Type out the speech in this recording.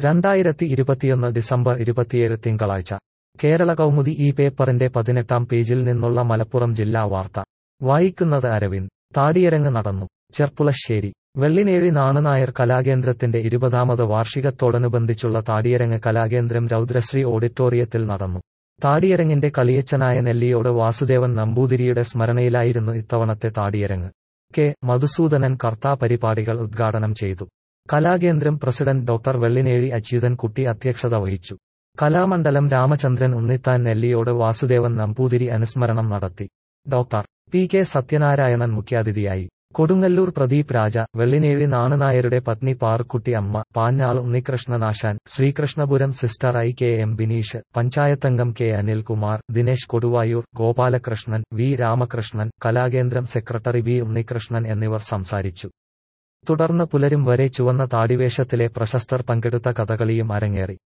രണ്ടായിരത്തി ഇരുപത്തിയൊന്ന് ഡിസംബർ ഇരുപത്തിയേഴ് തിങ്കളാഴ്ച കേരള കൗമുദി ഈ പേപ്പറിന്റെ പതിനെട്ടാം പേജിൽ നിന്നുള്ള മലപ്പുറം ജില്ലാ വാർത്ത വായിക്കുന്നത് അരവിന്ദ് താടിയരങ്ങ് നടന്നു ചെർപ്പുളശ്ശേരി വെള്ളിനേഴി നാണനായർ കലാകേന്ദ്രത്തിന്റെ ഇരുപതാമത് വാർഷികത്തോടനുബന്ധിച്ചുള്ള താടിയരങ്ങ് കലാകേന്ദ്രം രൗദ്രശ്രീ ഓഡിറ്റോറിയത്തിൽ നടന്നു താടിയരങ്ങിന്റെ കളിയച്ചനായ നെല്ലിയോട് വാസുദേവൻ നമ്പൂതിരിയുടെ സ്മരണയിലായിരുന്നു ഇത്തവണത്തെ താടിയരങ്ങ് കെ മധുസൂദനൻ കർത്താ പരിപാടികൾ ഉദ്ഘാടനം ചെയ്തു കലാകേന്ദ്രം പ്രസിഡന്റ് ഡോക്ടർ വെള്ളിനേഴി അച്യുതൻ കുട്ടി അധ്യക്ഷത വഹിച്ചു കലാമണ്ഡലം രാമചന്ദ്രൻ ഉണ്ണിത്താൻ നെല്ലിയോട് വാസുദേവൻ നമ്പൂതിരി അനുസ്മരണം നടത്തി ഡോക്ടർ പി കെ സത്യനാരായണൻ മുഖ്യാതിഥിയായി കൊടുങ്ങല്ലൂർ പ്രദീപ് രാജ വെള്ളിനേഴി നാണനായരുടെ പത്നി പാറുക്കുട്ടി അമ്മ പാഞ്ഞാൾ ഉണ്ണികൃഷ്ണനാശാൻ Sreekrishnapuram sister I K M Bineesh പഞ്ചായത്തംഗം കെ അനിൽകുമാർ ദിനേശ് കൊടുവായൂർ ഗോപാലകൃഷ്ണൻ വി രാമകൃഷ്ണൻ കലാകേന്ദ്രം സെക്രട്ടറി വി ഉണ്ണികൃഷ്ണൻ എന്നിവർ സംസാരിച്ചു തുടർന്ന് പുലരും വരെ ചുവന്ന താടിവേഷത്തിലെ പ്രശസ്തർ പങ്കെടുത്ത കഥകളിയും അരങ്ങേറി